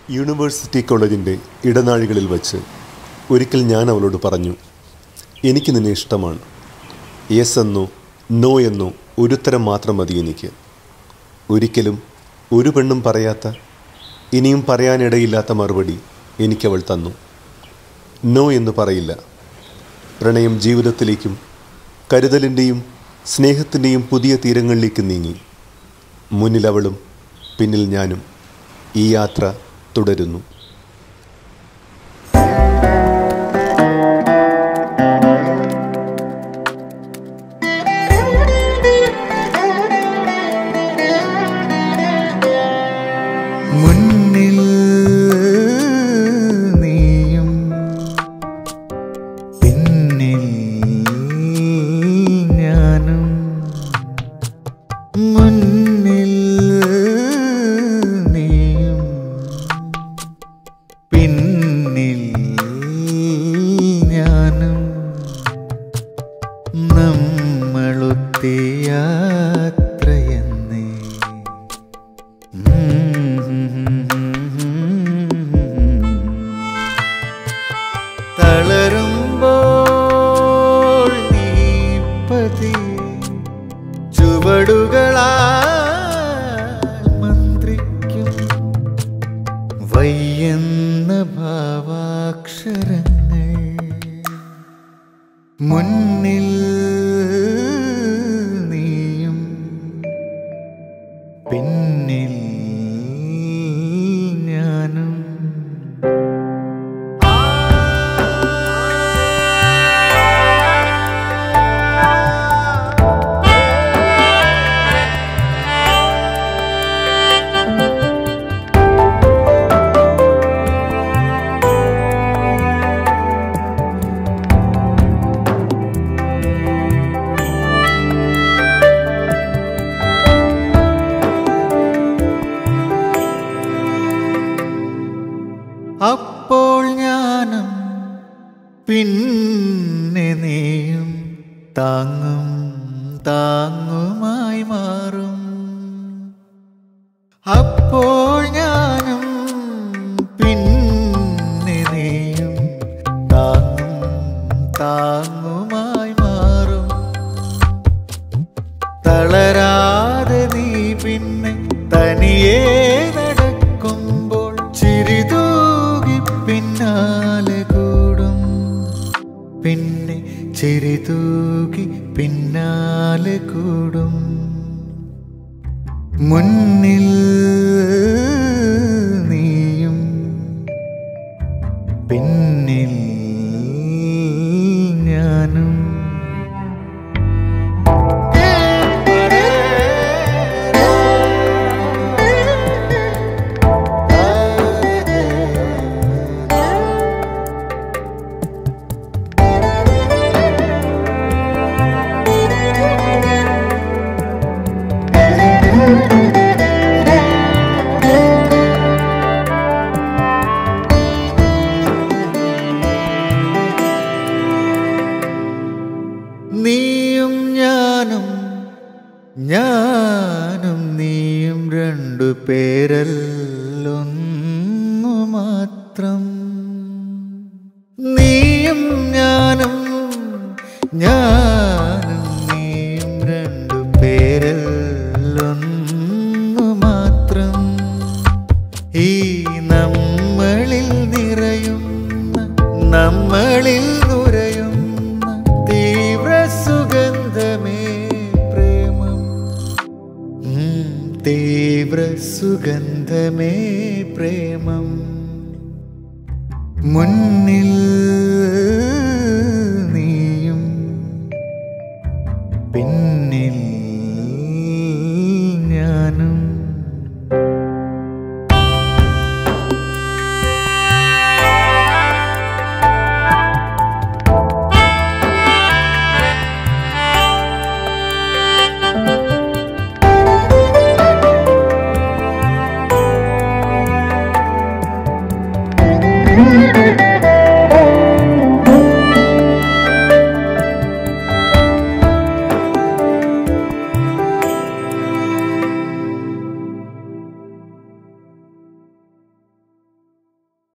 university കോളേജിൻ്റെ ഇടനാഴികളിൽ വച്ച് ഒരിക്കൽ ഞാൻ അവളോട് പറഞ്ഞു എനിക്ക് നിന്നെ ഇഷ്ടമാണ് യെസ് എന്നോ നോ എന്നോ ഒരുത്തരം മാത്രം മതി എനിക്ക് ഒരിക്കലും ഒരു പെണ്ണും പറയാത്ത ഇനിയും പറയാനിടയില്ലാത്ത മറുപടി എനിക്കവൾ തന്നു നോ എന്ന് പറയില്ല പ്രണയം ജീവിതത്തിലേക്കും കരുതലിൻ്റെയും സ്നേഹത്തിൻ്റെയും പുതിയ തീരങ്ങളിലേക്ക് നീങ്ങി മുന്നിൽ അവളും പിന്നിൽ ഞാനും ഈ യാത്ര തുടരുന്നു മുന്നിൽ നീയും പിന്നിൽ ഞാനും മുന്നിൽ നീയും പിന്നിൽ ഞാനും നമ്മളൊത്തിയ യാത്രയെന്നേ തളരുമ്പോൾ നീ പതി ചുവടുകളാ മന്ത്രിക്കും വയ്യെന്ന ഭാവാക്ഷരങ്ങൾ മുന്നിൽ നീയും പിന്നിൽ ഞാനും അപ്പോൾ ഞാനും പിന്നെ നീയും താങ്ങും താങ്ങുമായി മാറും അപ്പോൾ ഞാനും പിന്നെ നീയും താങ്ങും താങ്ങുമായി മാറും തളരാതെ നീ പിന്നെ തനിയെ നടക്കുമ്പോൾ ചിരിതൂകി പിന്നാലെ കൂടും പിന്നെ ചിരിതൂകി പിന്നാലെ കൂടും മുന്നിൽ നീയും പിന്നിൽ ഞാനും നീയും ഞാനും ഞാനും നീയും രണ്ടു പേരല്ലൊന്നു മാത്രം നീയും ഞാനും ഞാനും നീയും രണ്ടു പേരല്ലൊന്നു മാത്രം ഈ നമ്മളിൽ നിറയുന്ന നമ്മളിൽ നുരയുന്ന തീവ്ര സുഗന്ധമേ പ്രേമം ഉം, തീവ്ര സുഗന്ധമേ പ്രേമം മുന്നിൽ